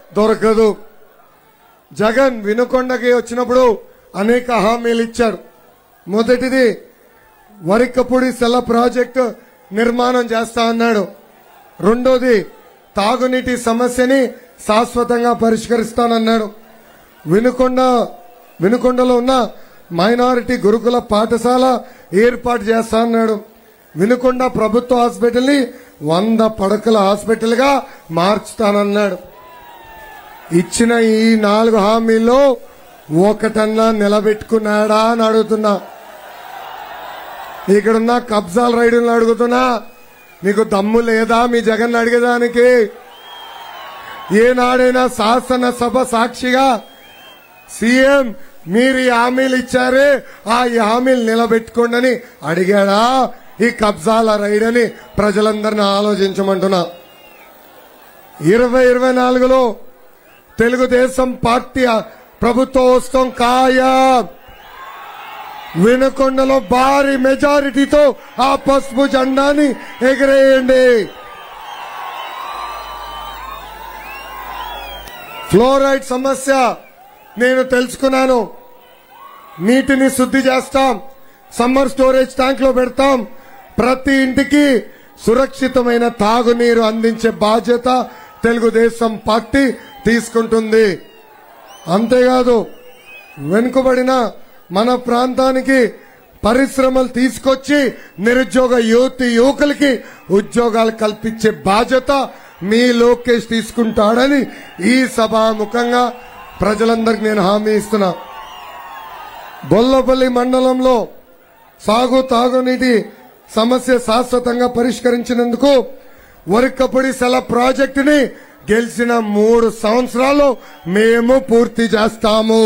దొరకదు జగన్ వినుకొండకి వచ్చినప్పుడు అనేక హామీలు ఇచ్చారు మొదటిది వరికపూడి సెల ప్రాజెక్టు నిర్మాణం చేస్తా అన్నాడు రెండోది తాగునీటి సమస్యని శాశ్వతంగా పరిష్కరిస్తానన్నాడు వినుకొండ వినుకొండలో ఉన్న మైనారిటీ గురుకుల పాఠశాల ఏర్పాటు చేస్తా అన్నాడు వినుకొండ ప్రభుత్వ హాస్పిటల్ని వంద పడకల హాస్పిటల్ గా మార్చుతానన్నాడు ఇచ్చిన ఈ నాలుగు హామీల్లో ఒకటన్నా నిలబెట్టుకున్నాడా అని అడుగుతున్నా ఇక్కడున్న కబ్జాల రైడులను అడుగుతున్నా మీకు దమ్ము లేదా మీ జగన్ అడిగేదానికి ఏనాడైనా శాసనసభ సాక్షిగా సీఎం మీరు ఈ హామీలు ఇచ్చారే ఆ ఈ హామీలు నిలబెట్టుకోండి అని అడిగాడా ఈ కబ్జాల రైడ్ అని ప్రజలందరినీ ఆలోచించమంటున్నా ఇరవై ఇరవై నాలుగులో తెలుగుదేశం పార్టీ ప్రభుత్వం వస్తాం ఖాయం వినకొండలో భారీ మెజారిటీతో ఆ పసుపు జెండాని ఎగరేయండి ఫ్లోరైడ్ సమస్య నేను తెలుసుకున్నాను నీటిని శుద్ధి చేస్తాం సమ్మర్ స్టోరేజ్ ట్యాంక్ లో పెడతాం ప్రతి ఇంటికి సురక్షితమైన తాగునీరు అందించే బాధ్యత తెలుగుదేశం పార్టీ తీసుకుంటుంది అంతేకాదు వెనుకబడిన మన ప్రాంతానికి పరిశ్రమలు తీసుకొచ్చి నిరుద్యోగ యువతి యువకులకి ఉద్యోగాలు కల్పించే బాధ్యత మీ లోకేష్ తీసుకుంటాడని ఈ సభాముఖంగా ప్రజలందరికీ నేను హామీ ఇస్తున్నా బొల్లపల్లి మండలంలో సాగు తాగునీటి సమస్య శాశ్వతంగా పరిష్కరించినందుకు వరికపొడి సెల ప్రాజెక్టుని గెలిచిన మూడు సంవత్సరాలు మేము పూర్తి చేస్తాము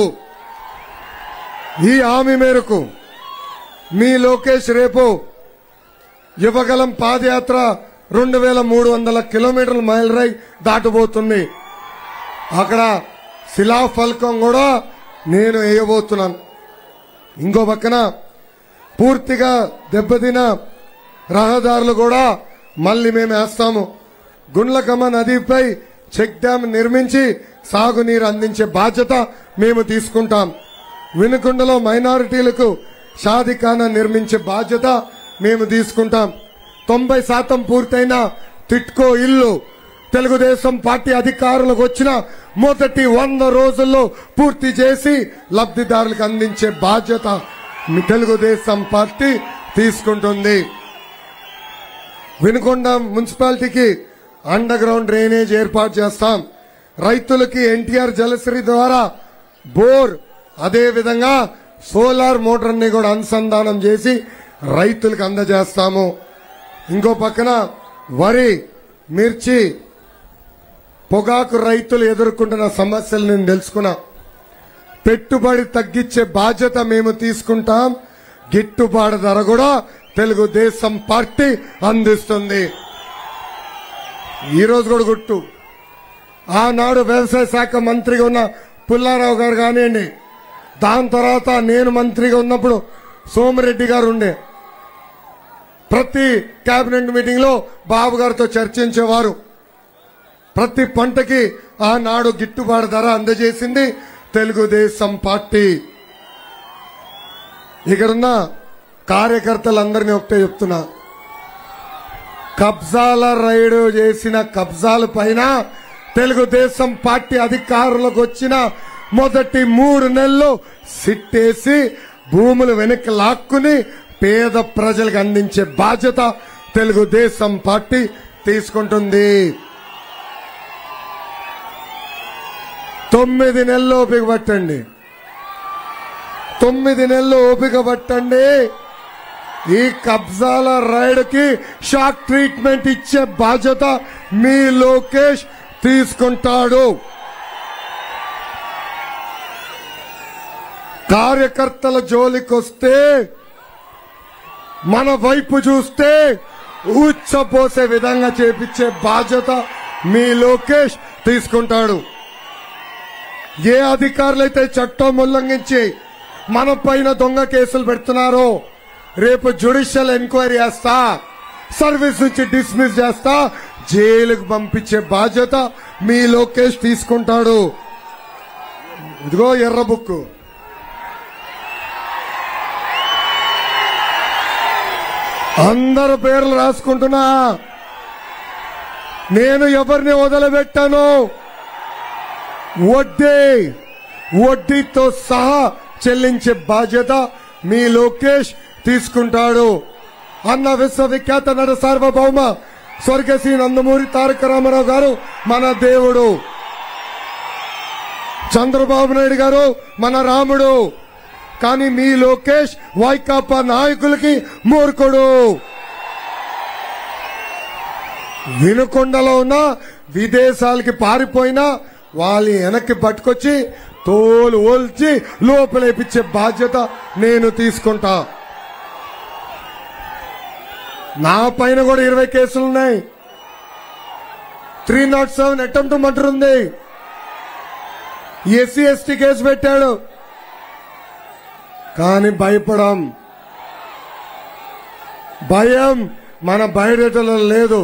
ఈ హామీ మేరకు మీ లోకేష్ రేపు యువగలం పాదయాత్ర రెండు వేల మూడు వందల కిలోమీటర్ల మైల్ రై దాటబోతుంది అక్కడ శిలాఫలకం కూడా నేను వేయబోతున్నాను ఇంకో పక్కన పూర్తిగా దెబ్బతిన రహదారులు కూడా మళ్ళీ మేము వేస్తాము గుండ్లకమ్మ నదిపై చెక్ డ్యాం నిర్మించి సాగునీరు అందించే బాధ్యత మేము తీసుకుంటాం వినుకొండలో మైనారిటీలకు షాదిఖానా నిర్మించే బాధ్యత మేము తీసుకుంటాం తొంభై శాతం పూర్తయిన తిట్కో ఇల్లు తెలుగుదేశం పార్టీ అధికారులకు వచ్చిన మొదటి వంద రోజుల్లో పూర్తి చేసి లబ్ధిదారులకు అందించే బాధ్యత మీ తెలుగుదేశం పార్టీ తీసుకుంటుంది వినుకొండ మున్సిపాలిటీకి అండర్ గ్రౌండ్ డ్రైనేజ్ ఏర్పాటు చేస్తాం రైతులకి ఎన్టీఆర్ జలశ్రీ ద్వారా బోర్ అదే విధంగా సోలార్ మోటార్ ని కూడా అనుసంధానం చేసి రైతులకు అందజేస్తాము ఇంకో పక్కన వరి మిర్చి పొగాకు రైతులు ఎదుర్కొంటున్న సమస్యలు నేను తెలుసుకున్నా పెట్టుబడి తగ్గించే బాధ్యత మేము తీసుకుంటాం గిట్టుబాటు ధర కూడా తెలుగుదేశం పార్టీ అందిస్తుంది ఈ రోజు కూడా గుట్టు ఆనాడు వ్యవసాయ శాఖ మంత్రిగా ఉన్న పుల్లారావు గారు కానివ్వండి దాని తర్వాత నేను మంత్రిగా ఉన్నప్పుడు సోమిరెడ్డి గారు ఉండే ప్రతి కేబినెట్ మీటింగ్ లో బాబు గారితో చర్చించేవారు ప్రతి పంటకి ఆనాడు గిట్టుబాటు ధర అందజేసింది తెలుగుదేశం పార్టీ ఇక్కడున్న కార్యకర్తలందరినీ ఒకటే చెప్తున్నా కబ్జాల రైడ్ చేసిన కబ్జాల పైన తెలుగుదేశం పార్టీ అధికారులకు వచ్చిన మొదటి మూడు నెలలు సిట్టేసి భూములు వెనక్కి లాక్కుని పేద ప్రజలకు అందించే బాధ్యత తెలుగుదేశం పార్టీ తీసుకుంటుంది తొమ్మిది నెలలు ఓపిక పట్టండి తొమ్మిది నెలలు ఓపిక పట్టండి ఈ కబ్జాల రైడ్ కి షాక్ ట్రీట్మెంట్ ఇచ్చే బాధ్యత మీ లోకేష్ తీసుకుంటాడు కార్యకర్తల జోలికొస్తే మన వైపు చూస్తే ఉచ్చపోసే విధంగా చేపించే బాధ్యత మీ లోకేష్ తీసుకుంటాడు ఏ అధికారులైతే చట్టం ఉల్లంఘించి మన పైన దొంగ కేసులు పెడుతున్నారో రేపు జ్యుడిషియల్ ఎంక్వైరీ చేస్తా సర్వీస్ నుంచి డిస్మిస్ చేస్తా జైలుకు పంపించే బాధ్యత మీ లోకేష్ తీసుకుంటాడు ఇదిగో ఎర్ర బుక్కు అందరు పేర్లు రాసుకుంటున్నా నేను ఎవరిని వదిలిపెట్టాను వడ్డీ వడ్డీతో సహా చెల్లించే బాధ్యత మీ లోకేష్ తీసుకుంటాడు అన్న విశ్వవిఖ్యాత నట సార్వభౌమ స్వర్గశ్రీ నందమూరి తారక రామారావు గారు మన దేవుడు చంద్రబాబు నాయుడు గారు మన రాముడు కానీ మీ లోకేష్ వైకాపా నాయకులకి మూర్ఖుడు వినుకొండలో ఉన్న విదేశాలకి పారిపోయినా వాళ్ళని వెనక్కి పట్టుకొచ్చి తోలు ఓల్చి లోపలేపించే బాధ్యత నేను తీసుకుంటా నా పైన కూడా ఇరవై కేసులు ఉన్నాయి three not seven attempt murder ఉంది ఎస్సీ ఎస్టీ కేసు పెట్టాడు కానీ భయపడం భయం మన బయటలో లేదు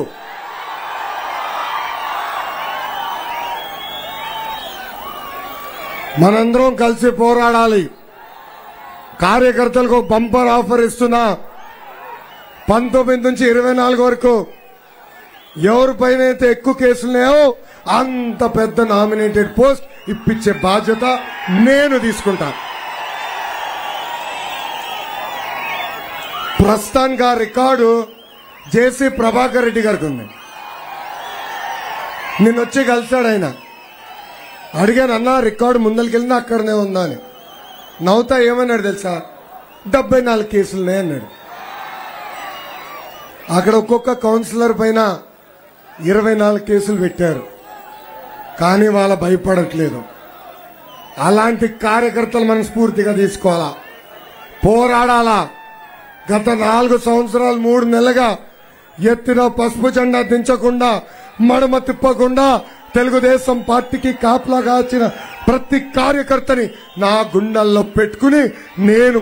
మనందరం కలిసి పోరాడాలి కార్యకర్తలకు ఒక బంపర్ ఆఫర్ ఇస్తున్నా పంతొమ్మిది నుంచి ఇరవై నాలుగు వరకు ఎవరిపైన అయితే ఎక్కువ కేసులున్నాయో అంత పెద్ద నామినేటెడ్ పోస్ట్ ఇప్పించే బాధ్యత నేను తీసుకుంటా ప్రస్తుతానికి ఆ రికార్డు జేసీ ప్రభాకర్ రెడ్డి గారికి ఉంది నిన్న వచ్చి కలిశాడు ఆయన అడిగాను అన్న రికార్డు ముందరికెళ్ళింది అక్కడనే ఉందా అని నవ్వుతా ఏమన్నాడు తెలుసా డెబ్బై నాలుగు కేసులున్నాయి అన్నాడు అక్కడ ఒక్కొక్క కౌన్సిలర్ పైన ఇరవై నాలుగు కేసులు పెట్టారు కానీ వాళ్ళ భయపడట్లేదు అలాంటి కార్యకర్తలు మనం స్ఫూర్తిగా తీసుకోవాలా పోరాడాలా గత నాలుగు సంవత్సరాలు మూడు నెలలుగా ఎత్తిన పసుపు జెండా దించకుండా మడమ తిప్పకుండా తెలుగుదేశం పార్టీకి కాపలా కాచిన ప్రతి కార్యకర్తని నా గుండెల్లో పెట్టుకుని నేను